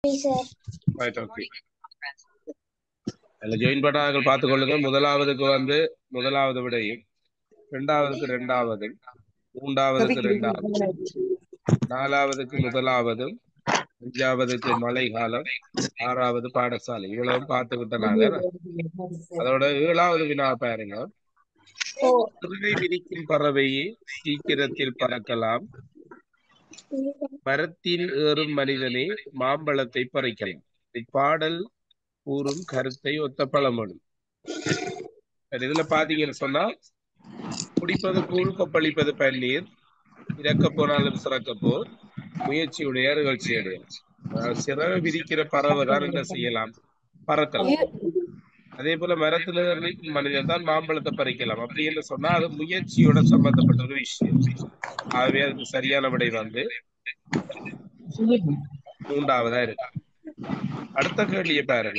Sir right okay அதில் join பண்ணார்கள் பார்த்துக் கொள்ளுங்க முதலாவதுக்கு வந்து முதலாவது விடையும் இரண்டாவதுக்கு இரண்டாவது மூன்றாவதுக்கு இரண்டாவது நாலாவதுக்கு முதலாவதும் அஞ்சாவதுக்கு மழை காலம் ஆறாவது பாடசாலை இவ்வளவும் பார்த்துக்கிட்ட நாங்க அதோட ஏழாவது வினா பாருங்க சிறுகை விரிக்கும் பறவையே சீக்கிரத்தில் பறக்கலாம் மரத்தில் ஏறும் மனிதனே மாம்பழத்தை பறிக்கலாம் இப்பாடல் கூறும் கருத்தை ஒத்த பழமொழி சரி, இதுல பாத்தீங்கன்னு சொன்னா குடிப்பது கூழ் கொப்பளிப்பது பன்னீர் இறக்க போனாலும் சிறக்க போர் முயற்சியுடைய நிகழ்ச்சியுடைய அதாவது சிறகு விரிக்கிற பறவை தான் என்ன செய்யலாம் பறக்கலாம் அதே போல மரத்துல இருக்கும் மனிதன் தான் மாம்பழத்தை பறிக்கலாம் அப்படி என்று சொன்னா அது முயற்சியோட சம்பந்தப்பட்ட ஒரு விஷயம் ஆகவே அதுக்கு சரியான விடை வந்து மூன்றாவதா இருக்கு அடுத்த கேள்வியை பாருங்க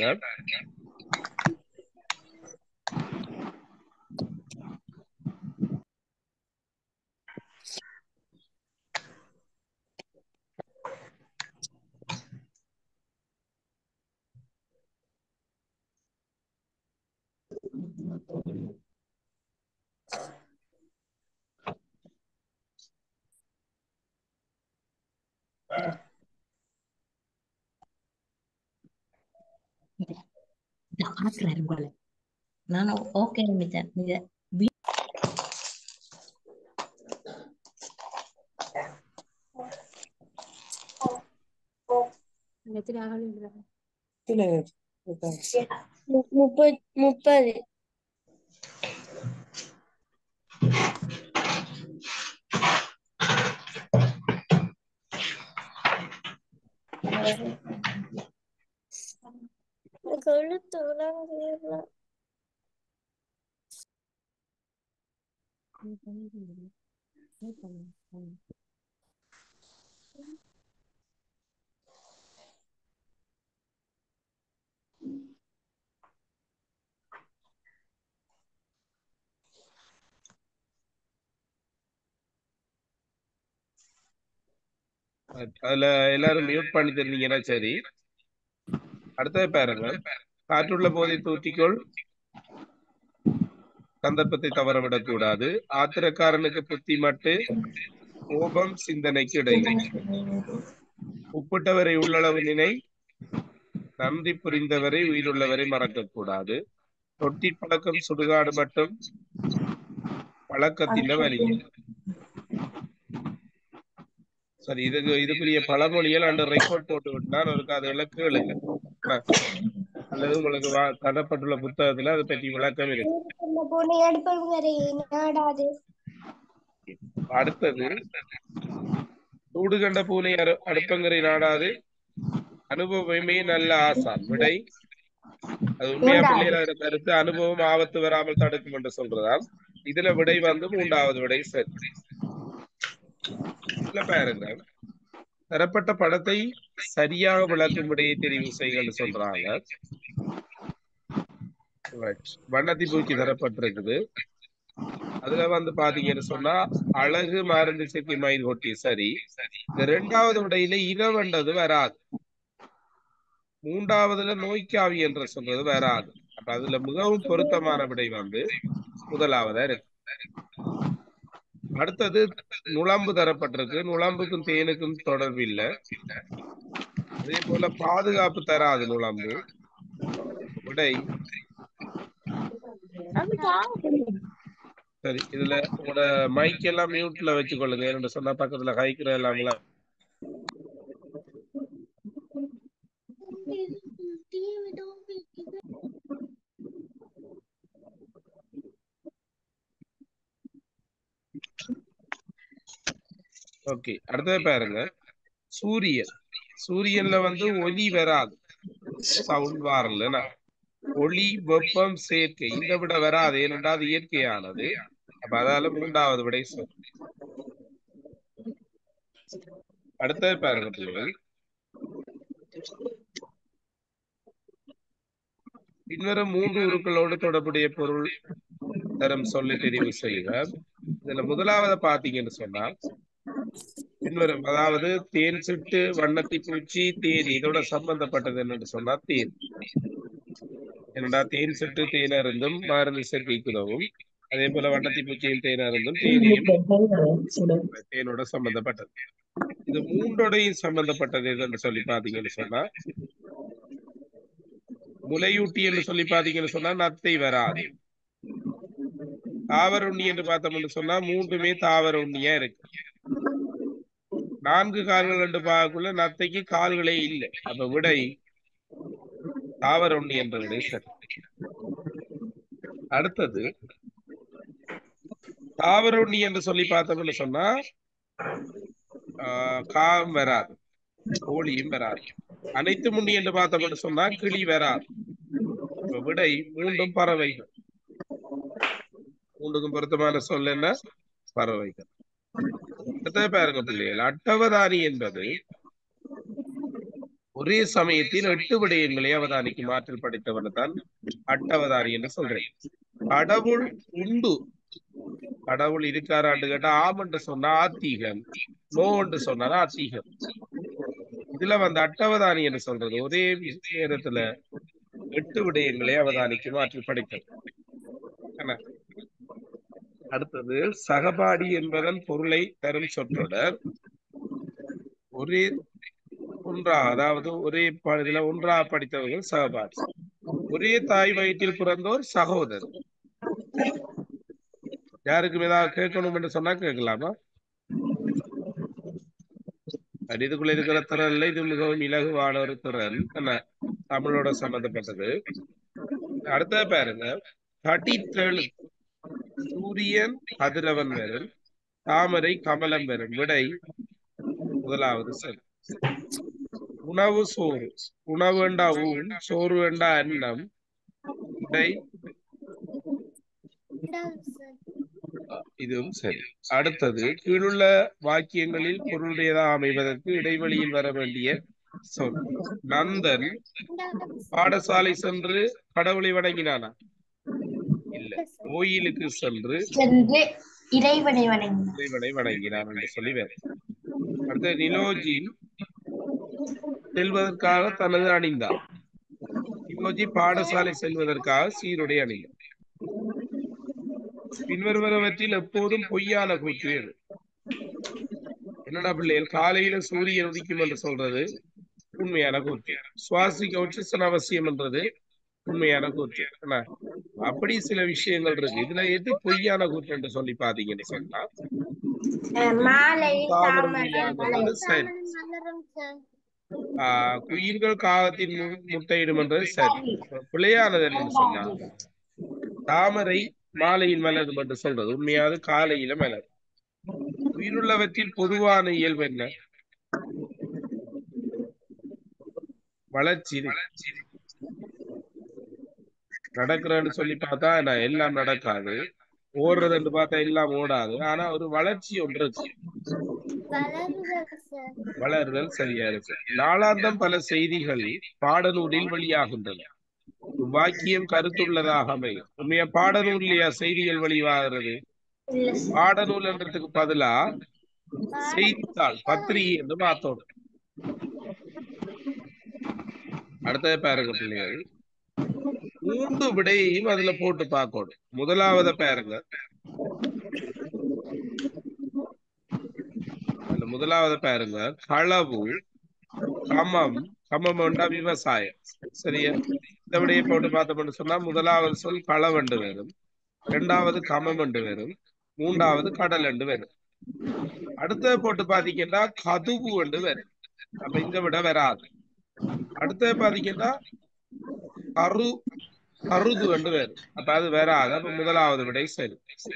ஆக்குறாரு போல நானும் ஓகே நினைச்சேன் நீங்க மு- முப்பது முப்பது எனக்கு எழுத்து விளங்குதில்ல. அதுல எல்லாரும் மியூட் பண்ணி தந்தீங்கன்னா சரி அடுத்தது பாருங்க காற்றுள்ள போதை தூற்றிக்கொள் சந்தர்ப்பத்தை தவறவிடக் கூடாது ஆத்திரக்காரனுக்கு புத்தி மட்டு கோபம் சிந்தனைக்கு இடையில் உப்பிட்டவரை உள்ளளவு நினை நன்றி புரிந்தவரை உயிருள்ளவரை மறக்கக் கூடாது தொட்டி பழக்கம் சுடுகாடு மட்டும் பழக்கத்தின் வலி சரி இதுக்கு இதுக்குரிய பழமொழிகள் அந்த ரெக்கார்ட் போட்டு விட்டால் ஒரு அதுகளை கேளுங்க அல்லது உங்களுக்கு வா- தரப்பட்டுள்ள புத்தகத்துல அதை பற்றி விளக்கம் இருக்கு இந்த பூனை அடுப்பங்கரை நாடாது அடுத்தது சூடு கண்ட பூனை அரு- அடுப்பங்கரை நாடாது அனுபவமே நல்ல ஆசான் விடை அது உண்மையா பிள்ளைகளோட கருத்து அனுபவம் ஆபத்து வராமல் தடுக்கும் என்று சொல்றதாம் இதுல விடை வந்து மூன்றாவது விடை சரி இதுல பாருங்க தரப்பட்ட படத்தை சரியாக விளக்கும் விடையை தெரிவு செய்யுங்கன்னு சொல்றாங்க Right. வண்ணத்தி பூச்சி தரப்பட்டிருக்குது அதுல வந்து பாத்தீங்கன்னு சொன்னா அழகு மருந்து சேர்க்கை மயில் கொட்டி சரி இந்த ரெண்டாவது விடையில இரவண்டது வராது மூன்றாவதுல நோய்க்காவி என்று சொல்றது வராது அப்ப அதுல மிகவும் பொருத்தமான விடை வந்து முதலாவதா இருக்கு அடுத்தது நுளம்பு தரப்பட்டிருக்கு நுளம்புக்கும் தேனுக்கும் தொடர்பு இல்லை அதே போல பாதுகாப்பு தராது நுளம்பு விடை சரி இதுல உங்களோட மைக் எல்லாம் மியூட்ல வச்சுக்கொள்ளுங்க என்று சொன்னா பக்கத்துல கைக்கிற எல்லாங்களா ஓகே அடுத்தது பாருங்க சூரியன் சூரியன்ல வந்து ஒலி வராது சவுண்ட் வரலன்னா ஒளி வெப்பம் சேர்க்கை இந்த விட வராது ஏனென்றால் அது இயற்கையானது அப்ப அதால மூன்றாவது விடை சொல் அடுத்தது பாருங்க பிள்ளைகள் பின்வரும் மூன்று உருக்களோடு தொடர்புடைய பொருள் தரும் சொல்லி தெரிவு செய்க இதுல முதலாவது பாத்தீங்கன்னு சொன்னா பின்வரும் அதாவது தேன் சிட்டு வண்ணத்தி பூச்சி தேன் இதோட சம்பந்தப்பட்டது என்னன்னு சொன்னா தேன் என்னடா தேன் சிட்டு தேன் அருந்தும் மருந்து சேர்க்கைக்கு உதவும் அதே போல வண்ணத்தி பூச்சியில் தேன் அருந்தும் தேனியும் தேனோட சம்பந்தப்பட்டது இது மூன்றோடையும் சம்பந்தப்பட்டது எதுன்னு சொல்லி பாத்தீங்கன்னு சொன்னா முலையூட்டி என்று சொல்லி பாத்தீங்கன்னு சொன்னா நத்தை வராது தாவர உண்ணி என்று பார்த்தோம்னு சொன்னா மூன்றுமே தாவர உண்ணியா இருக்கு நான்கு கால்கள் என்று பார்க்கக்குள்ள நத்தைக்கு கால்களே இல்லை அப்ப விடை தாவர உண்ணி என்ற விடை சரி அடுத்தது தாவர உண்ணி என்று சொல்லி பார்த்தோம்னு சொன்னா ஆஹ் காம் வராது கோழியும் வராது அனைத்து முன்னி என்று பார்த்தோம்னு சொன்னா கிளி வராது இப்ப விடை மூன்றும் பறவைகள் மூன்றுக்கும் பொருத்தமான சொல் என்ன பறவைகள் அடுத்தது பாருங்க பிள்ளைகள் அட்டவதானி என்பது ஒரே சமயத்தில் எட்டு விடயங்களை அவதானிக்கு மாற்றில் படித்தவன் தான் அட்டவதானி என்று சொல்றேன் கடவுள் உண்டு கடவுள் இருக்காரான்னு கேட்டா ஆம் என்று சொன்னா ஆத்தீகம் நோ என்று சொன்னா ஆத்தீகம் இதுல வந்து அட்டவதானி என்று சொல்றது ஒரே நேரத்துல எட்டு விடயங்களை அவதானிக்கு மாற்றி படித்தது என்ன அடுத்தது சகபாடி என்பதன் பொருளை தரும் சொற்றொடர் ஒரே ஒன்றா அதாவது ஒரே ப- இதுல ஒன்றா படித்தவர்கள் சகபாடி ஒரே தாய் வயிற்றில் பிறந்தோர் சகோதரர் யாருக்கும் ஏதாவது கேட்கணும் என்று சொன்னா கேட்கலாமா அது இதுக்குள்ள இருக்கிற திறன்ல இது மிகவும் இலகுவான ஒரு திறன் என்ன தமிழோட சம்பந்தப்பட்டது அடுத்த பாருங்க கடித்தெழு சூரியன் கதிரவன் வரும் தாமரை கமலம் வரும் விடை முதலாவது சரி உணவு சோறு உணவு வேண்டா ஊன் சோறு வேண்டா அன்னம் விடை இதுவும் சரி அடுத்தது கீழுள்ள வாக்கியங்களில் பொருளுடையதாக அமைவதற்கு இடைவெளியில் வர வேண்டிய சொல் நந்தன் பாடசாலை சென்று கடவுளை வணங்கினானா இல்ல கோயிலுக்கு சென்று சென்று இறைவனை வணங்கினார் இறைவனை வணங்கினான் என்று சொல்லி வேறு அடுத்து நிலோஜி செல்வதற்காக தனது அணிந்தார் நிலோஜி பாடசாலை செல்வதற்காக சீருடை அணிந்தார் பின்வருவனவற்றில் எப்போதும் பொய்யான கூற்று எது என்னடா பிள்ளைகள் காலையில சூரியன் உதிக்கும் என்று சொல்றது உண்மையான கூற்று சுவாசிக்க உச்சசன அவசியம் என்றது உண்மையான கூற்று என்ன அப்படி சில விஷயங்கள் இருக்கு இதுல எது பொய்யான கூற்று என்று சொல்லி பாத்தீங்கன்னு சொன்னா மாலை தாமரை தாமரை என்பது சரி ஆஹ் குயில்கள் காகத்தின் மு- முட்டையிடும் என்றது சரி பிழையானது என்னன்னு சொன்னா தாமரை மாலையில் மலரும் என்று சொல்றது உண்மையாவது காலையில மலரும் உயிருள்ளவற்றில் பொதுவான இயல்பு என்ன வளர்ச்சி நடக்கிறேன்னு சொல்லி பார்த்தா நான் எல்லாம் நடக்காது ஓடுறதுன்னு பார்த்தா எல்லாம் ஓடாது ஆனா ஒரு வளர்ச்சி ஒன்று இருக்கு வளருதல் சரியா இருக்கு நாளாந்தம் பல செய்திகள் பாடநூலில் வெளியாகின்றன வாக்கியம் கருத்துள்ளதாக அமையும் உண்மையா பாடநூல்லையா செய்திகள் வெளியாகிறது பாடநூல் என்றதுக்கு பதிலா செய்தித்தாள் பத்திரிகை என்று பார்த்தோம் அடுத்தது பாருங்க பிள்ளைகள் மூன்று விடையையும் அதுல போட்டு பார்க்கணும் முதலாவத பாருங்க அந்த முதலாவது பாருங்க களவு கமம் கமம் உண்டா விவசாயம் சரியா இந்த விடையை போட்டு பார்த்தோம்னு சொன்னா முதலாவது சொல் களவண்டு வரும் இரண்டாவது கமம் என்று வரும் மூன்றாவது கடல் என்று வரும் அடுத்தது போட்டு பாத்தீங்கன்னா கதுவு என்று வரும் அப்ப இந்த விட வராது அடுத்தது பாத்தீங்கன்னா கரு கருது என்று வரும் அப்ப அது வராது அப்ப முதலாவது விடை சரி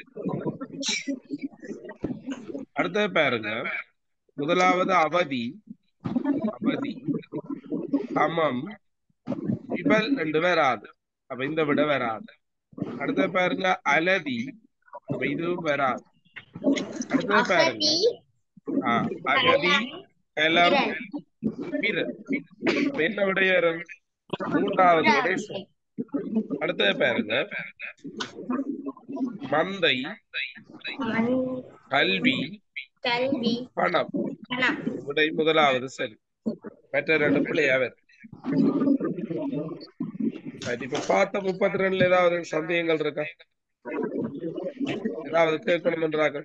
அடுத்தது பாருங்க முதலாவது அவதி அவதி சமம் விபல் ரெண்டு வராது அப்ப இந்த விட வராது அடுத்தது பாருங்க அலதி அப்ப இதுவும் வராது அடுத்தது பாருங்க ஆஹ் அகதி கலம் வீரர் அப்ப என்ன விடைய வரும் மூன்றாவது விடை சரி. அடுத்தது பாருங்க மந்தை கல்வி கல்வி பணம் பணம் விடை முதலாவது சரி மற்ற ரெண்டு பிள்ளையாவர் சரி இப்ப பார்த்த முப்பத்தி ரெண்டுல ஏதாவது சந்தேகங்கள் இருக்கா ஏதாவது கேட்கணும் என்றார்கள்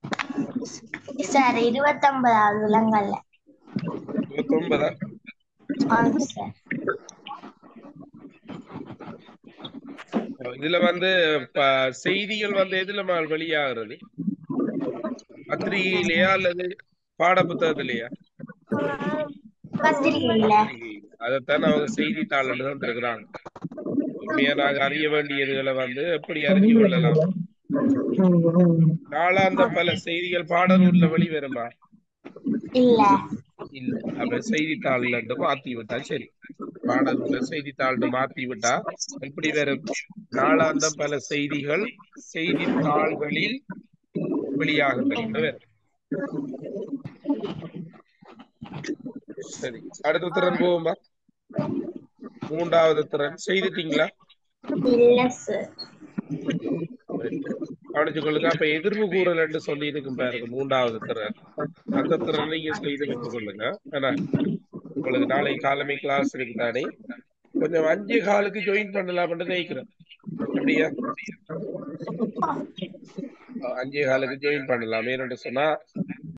சார் இருபத்தொன்பதாவது விலங்கல்ல இருபத்தி ஒன்பதா ஆமாம் சார் இதுல வந்து ப- செய்திகள் வந்து எதுல மா- வெளியாகிறது பத்திரிகையிலேயா அல்லது பாட புத்தகத்திலேயா பத்திரிகையில அதைத்தான் அவங்க செய்தித்தாள் தான் இருக்கிறாங்க உண்மையா நாங்க அறிய வேண்டியதுகளை வந்து எப்படி அறிஞ்சு கொள்ளலாம் நாளாந்த பல செய்திகள் பாடநூல்ல வெளிவருமா இல்ல இல்ல அப்ப செய்தித்தாள்ல இருந்து மாத்தி விட்டா சரி பாடநூல்ல செய்தித்தாள் மாத்தி விட்டா எப்படி வரும் நாளாந்த பல செய்திகள் செய்தித்தாள்களில் வெளியாகின்றன வரும் சரி அடுத்த திறன் போவோமா மூன்றாவது திறன் செய்துட்டீங்களா இல்ல சார் கவனிச்சு கொள்ளுங்க அப்ப எதிர்வு கூறல் என்று சொல்லி இருக்கும் பாருங்க மூன்றாவது திறன் அந்த திறன் நீங்க செய்து வைத்துக் கொள்ளுங்க ஏன்னா உங்களுக்கு நாளை காலமே கிளாஸ் இருக்கு தானே கொஞ்சம் அஞ்சு காலுக்கு ஜாயின் பண்ணலாம்னு நினைக்கிறேன் அப்படியா அஞ்சே காலுக்கு ஜாயின் பண்ணலாம் ஏன்னு சொன்னா